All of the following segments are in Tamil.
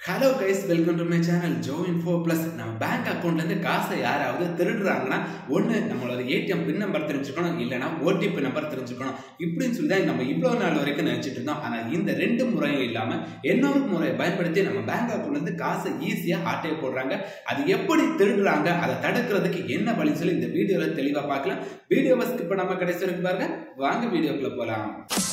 hello guys welcome to my channel Jo Info Plus நம்ம பேங்க் அக்கௌண்ட்லேருந்து காசை யாராவது திருடுறாங்கன்னா ஒன்று நம்மளோட ஏடிஎம் பின் நம்பர் தெரிஞ்சுக்கணும் இல்லைனா ஓடிபி நம்பர் தெரிஞ்சுக்கணும் இப்படின்னு சொல்லி தான் நம்ம இவ்வளோ நாள் வரைக்கும் நினச்சிட்டு இருந்தோம் ஆனால் இந்த ரெண்டு முறையும் இல்லாமல் இன்னொரு முறையை பயன்படுத்தி நம்ம பேங்க் அக்கௌண்ட்லேருந்து காசை ஈஸியாக ஆட்டையை போடுறாங்க அது எப்படி திருடுறாங்க அதை தடுக்கிறதுக்கு என்ன வழி சொல்லி இந்த வீடியோவில் தெளிவாக பார்க்கலாம் வீடியோவை ஸ்கிப் பண்ணாமல் கடைசி வரைக்கும் பாருங்க வாங்க வீடியோக்குள்ளே போகலாம்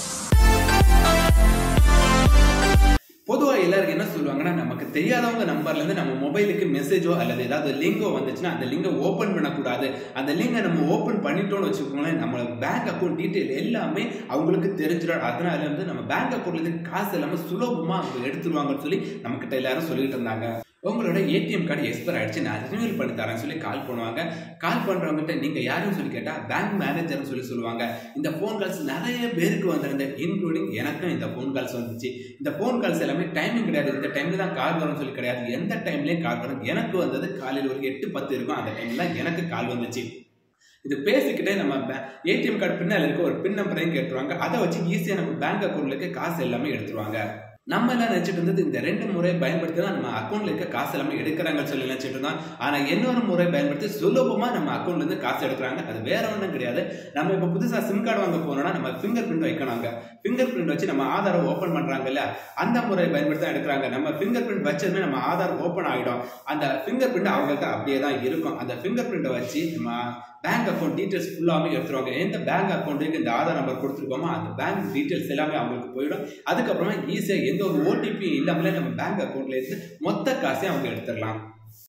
பொதுவாக எல்லாருக்கும் என்ன சொல்லுவாங்கன்னா நமக்கு தெரியாதவங்க நம்பர்லேருந்து நம்ம மொபைலுக்கு மெசேஜோ அல்லது ஏதாவது லிங்கோ வந்துச்சுன்னா அந்த லிங்கை ஓப்பன் பண்ணக்கூடாது அந்த லிங்கை நம்ம ஓப்பன் பண்ணிட்டோம்னு வச்சுக்கோங்களேன் நம்ம பேங்க் அக்கௌண்ட் டீட்டெயில் எல்லாமே அவங்களுக்கு தெரிஞ்சிடும் அதனால வந்து நம்ம பேங்க் அக்கௌண்ட்லேருந்து காசு எல்லாமே சுலபமாக அவங்க எடுத்துருவாங்கன்னு சொல்லி நம்மக்கிட்ட எல்லாரும் சொல்லிட்டு இருந்தாங்க உங்களோட ஏடிஎம் கார்டு எக்ஸ்பயர் ஆயிடுச்சு நான் ரினியூவல் பண்ணி தரேன்னு சொல்லி கால் பண்ணுவாங்க கால் பண்ணுறவங்ககிட்ட நீங்கள் யாருன்னு சொல்லி கேட்டால் பேங்க் மேனேஜர்னு சொல்லி சொல்லுவாங்க இந்த ஃபோன் கால்ஸ் நிறைய பேருக்கு வந்திருந்த இன்க்ளூடிங் எனக்கும் இந்த ஃபோன் கால்ஸ் வந்துச்சு இந்த ஃபோன் கால்ஸ் எல்லாமே டைமிங் கிடையாது இந்த டைமில் தான் கால் வரும்னு சொல்லி கிடையாது எந்த டைம்லேயும் கால் வரும் எனக்கு வந்தது காலையில் ஒரு எட்டு பத்து இருக்கும் அந்த டைமில் எனக்கு கால் வந்துச்சு இது பேசிக்கிட்டே நம்ம ஏடிஎம் கார்டு பின்னால் இருக்க ஒரு பின் நம்பரையும் கேட்டுருவாங்க அதை வச்சு ஈஸியாக நம்ம பேங்க் அக்கௌண்ட்லுக்கு காசு எல்லாமே எடுத்துருவாங்க நம்ம எல்லாம் நினைச்சிட்டு இருந்தது இந்த ரெண்டு முறை பயன்படுத்தி தான் நம்ம அக்கௌண்ட்ல இருக்க காசு எல்லாமே எடுக்கிறாங்கன்னு சொல்லி நினைச்சிட்டு இருந்தோம் ஆனா இன்னொரு முறை பயன்படுத்தி சுலபமா நம்ம அக்கௌண்ட்ல இருந்து காசு எடுக்கிறாங்க அது வேற ஒன்றும் கிடையாது நம்ம இப்போ புதுசா சிம் கார்டு வாங்க போனோம்னா நம்ம ஃபிங்கர் பிரிண்ட் வைக்கணும் அங்க ஃபிங்கர் பிரிண்ட் வச்சு நம்ம ஆதாரை ஓப்பன் பண்றாங்கல்ல அந்த முறை பயன்படுத்தி தான் எடுக்கிறாங்க நம்ம ஃபிங்கர் பிரிண்ட் வச்சதுமே நம்ம ஆதார் ஓப்பன் ஆகிடும் அந்த ஃபிங்கர் பிரிண்ட் அவங்களுக்கு அப்படியே தான் இருக்கும் அந்த ஃபிங்கர் பிரிண்ட்டை வச்சு நம்ம பேங்க் அக்கௌண்ட் டீட்டெயில்ஸ் ஃபுல்லாமே எடுத்துருவாங்க எந்த பேங்க் அக்கௌண்ட்டுக்கு இந்த ஆதார் நம்பர் கொடுத்துருக்கோமோ அந்த பேங்க் டீட்டெயில்ஸ் எல்லாமே அவங்களுக்கு போயிடும் அதுக்கப்புறமா ஈஸியாக எந்த ஒரு ஓடிபி இல்லாமலே நம்ம பேங்க் அக்கௌண்ட்ல இருந்து மொத்த காசையும் அவங்க எடுத்துடலாம்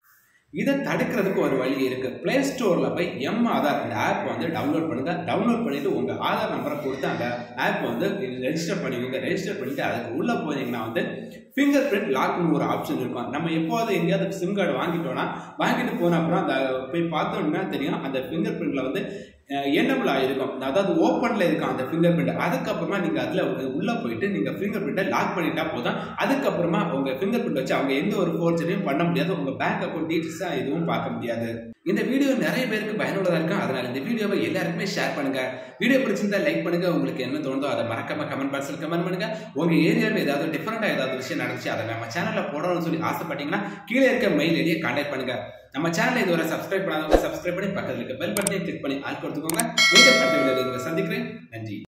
இதை தடுக்கிறதுக்கு ஒரு வழி இருக்கு பிளே ஸ்டோர்ல போய் எம் ஆதார் அந்த ஆப் வந்து டவுன்லோட் பண்ணுங்க டவுன்லோட் பண்ணிட்டு உங்க ஆதார் நம்பரை கொடுத்து அந்த ஆப் வந்து ரெஜிஸ்டர் பண்ணிக்கோங்க ரெஜிஸ்டர் பண்ணிட்டு அதுக்கு உள்ள போனீங்கன்னா வந்து ஃபிங்கர் பிரிண்ட் லாக்னு ஒரு ஆப்ஷன் இருக்கும் நம்ம எப்போது எங்கேயாவது சிம் கார்டு வாங்கிட்டோம்னா வாங்கிட்டு போன அப்புறம் அந்த போய் பார்த்தோம்னா தெரியும் அந்த ஃபிங்கர் பிரிண்ட்ல வந்து என்னபிள் ஆகிருக்கும் அதாவது ஓப்பனில் இருக்கும் அந்த ஃபிங்கர் பிரிண்ட் அதுக்கப்புறமா நீங்கள் அதில் உள்ளே போயிட்டு நீங்கள் ஃபிங்கர் பிரிண்ட்டை லாக் பண்ணிட்டா போதும் அதுக்கப்புறமா உங்கள் ஃபிங்கர் பிரிண்ட் வச்சு அவங்க எந்த ஒரு ஃபோர்ஜரையும் பண்ண முடியாது உங்கள் பேங்க் அக்கௌண்ட் டீட்டெயில்ஸாக எதுவும் பார்க்க முடியாது இந்த வீடியோ நிறைய பேருக்கு பயனுள்ளதாக இருக்கும் அதனால் இந்த வீடியோவை எல்லாருக்குமே ஷேர் பண்ணுங்க வீடியோ பிடிச்சிருந்தா லைக் பண்ணுங்க உங்களுக்கு என்ன தோணுதோ அதை மறக்காம கமெண்ட் பாக்ஸில் கமெண்ட் பண்ணுங்க உங்க ஏரியாவில் ஏதாவது டிஃப்ரெண்டாக ஏதாவது விஷயம் நடந்துச்சு அதை நம்ம சேனலில் போடணும்னு சொல்லி ஆசைப்பட்டீங்கன்னா கீழே இருக்க மெயில் ஐடியை கான்டாக்ட் பண்ணுங்க நம்ம சேனலை இதுவரை சப்ஸ்கிரைப் பண்ணாதவங்க சப்ஸ்கிரைப் பண்ணி பக்கத்தில் இருக்க பெல் பட்டனை கிளிக் பண்ணி ஆள் கொடுத்துக்கோங்க மீண்டும் அடுத்த வீடியோவில் சந்திக்கிறேன் நன்றி